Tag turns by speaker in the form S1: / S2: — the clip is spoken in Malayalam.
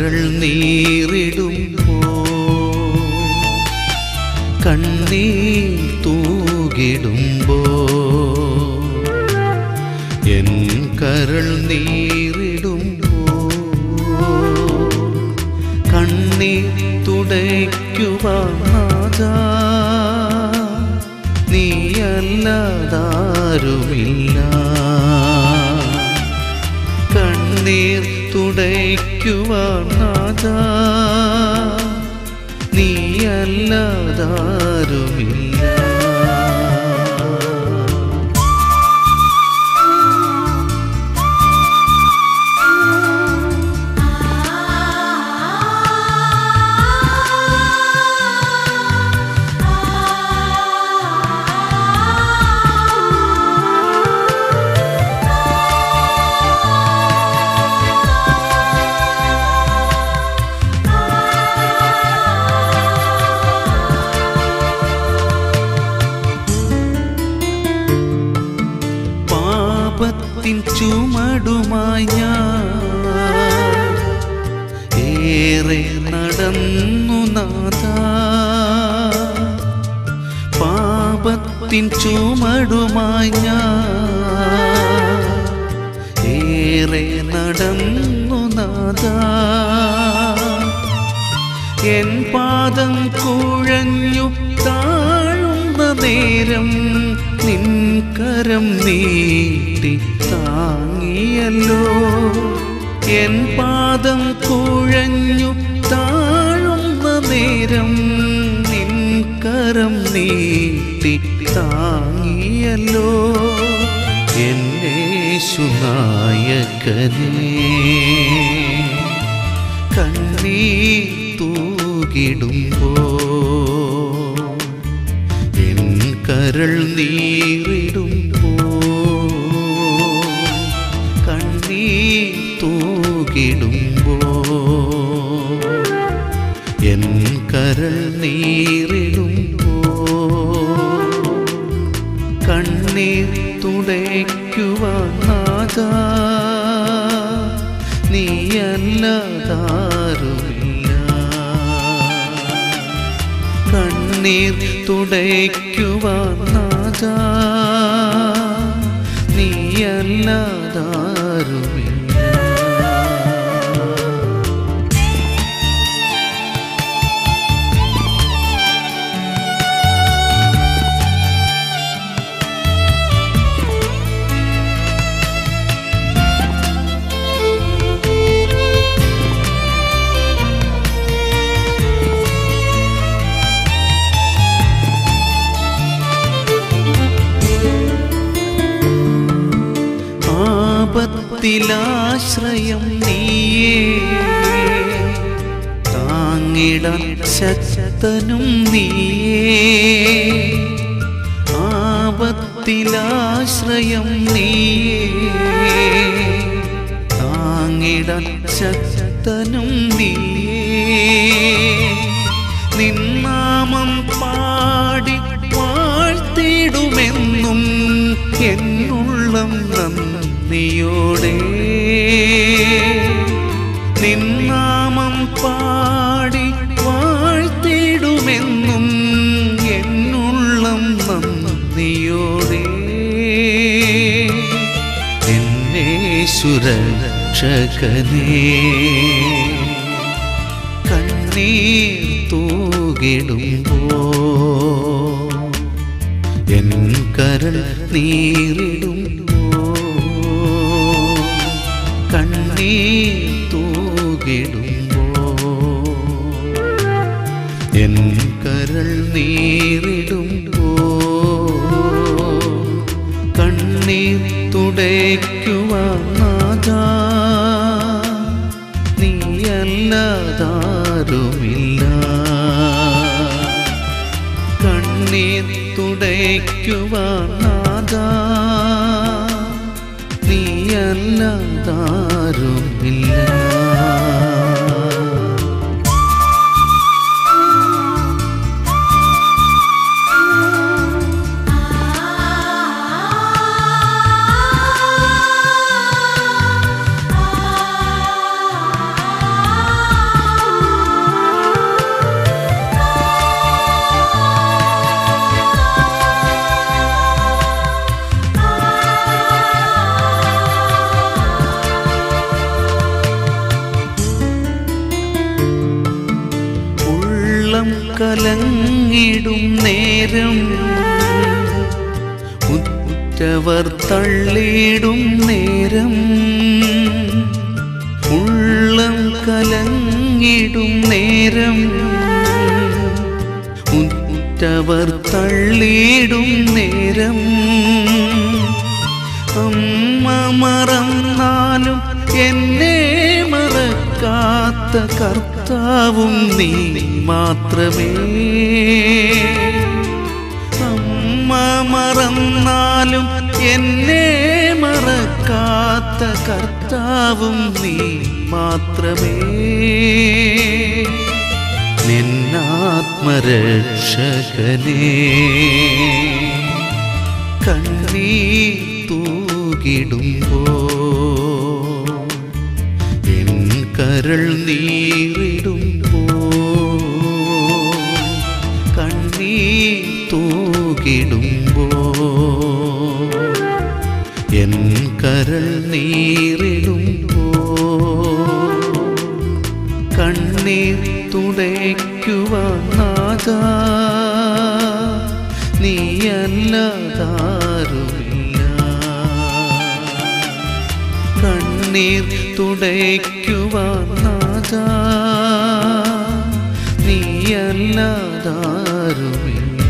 S1: കരൾ നീറിടുമ്പോ കണ്ണീർ തൂകിടുമ്പോ എൻ കരൾ നീറിടുമ്പോ കണ്ണീർ തുടയ്ക്കുവാൻ നാഥാ, നീയല്ലാതാരുമില്ല കണ്ണീർ തുടയ്ക്കുവാൻ നാഥാ, നീയല്ലാതാരുമില്ല പാപത്തിൻ ചുമടുമായി ഞാൻ ഏറെ നടന്നു നാഥ പാപത്തിൻ ചുമടുമായി ഞാൻ ഏറെ നടന്നു നാഥ എൻ പാദം കുഴഞ്ഞു താഴുന്ന നേരം നിൻ കരം നീട്ടി താങ്ങിയല്ലോ എൻ പാദം കുഴഞ്ഞു താഴുന്ന നേരം നിൻ കരം നീട്ടി താങ്ങിയല്ലോ എന്നേശുനായകനേ കണ്ണീർ തൂകിടുമ്പോ എൻ കരൾ നീറിടുമ്പോ കണ്ണീർ തൂകിടുമ്പോ എൻ കരൾ നീറിടുമ്പോ കണ്ണീർ തുടയ്ക്കുവാൻ നാഥാ നീയല്ലാതാരുമില്ല കണ്ണീർ തുടയ്ക്കുവാൻ നാഥാ നീയല്ലാതാരുമില്ല ആപത്തിലാശ്രയം നീയേ താങ്ങിടാൻ ശക്തനും നീയേ ആപത്തിലാശ്രയം നീയേ താങ്ങിടാൻ ശക്തനും നീയേ നിന്നാമം പാടി വാഴ്ത്തിടുമെന്നും എന്നുള്ളം നന്ദിയോടെ നിന്നാമം പാടി വാഴ്ത്തിടുമെന്നും എന്നുള്ളം നന്ദിയോടെ എന്നെ സുരക്ഷകനേ കണ്ണീർ തൂകിടുമ്പോ എൻ കരൾ നീറിടുമ്പോ കണ്ണീർ തൂകിടുമ്പോ എൻ കരൾ നീറിടുമ്പോ കണ്ണീർ തുടയ്ക്കുവാൻ നാഥാ നീയല്ലാതാരുമില്ല കണ്ണീർ തുടയ്ക്കുവാൻ നാഥാ നീയല്ലാതാരുമില്ല
S2: ആ
S1: കലങ്ങിടും നേരം ഉറ്റവർ തള്ളിയിടും നേരം ഉള്ളം കലങ്ങിടും നേരം ഉറ്റവർ തള്ളിയിടും നേരം അമ്മ മറന്നാലും എന്നെ മറക്കാത്ത കർത്താവും നീ മാത്രമേ അമ്മ മറന്നാലും എന്നെ മറക്കാത്ത കർത്താവും നീ മാത്രമേ നിന്നാത്മരക്ഷകനേ കണ്ണീ തൂകിടുമ്പോ എൻ കരൾ നീറിടുമ്പോ കണ്ണീ തൂകിടുമ്പോ എൻ കരൾ നീറിടുമ്പോ കണ്ണീർ തുടയ്ക്കുവാൻ നാഥ നീയല്ലാതാരുമില്ല കണ്ണീർ തുടയ്ക്കുവാൻ നാഥ നീയല്ലാതാരുമില്ല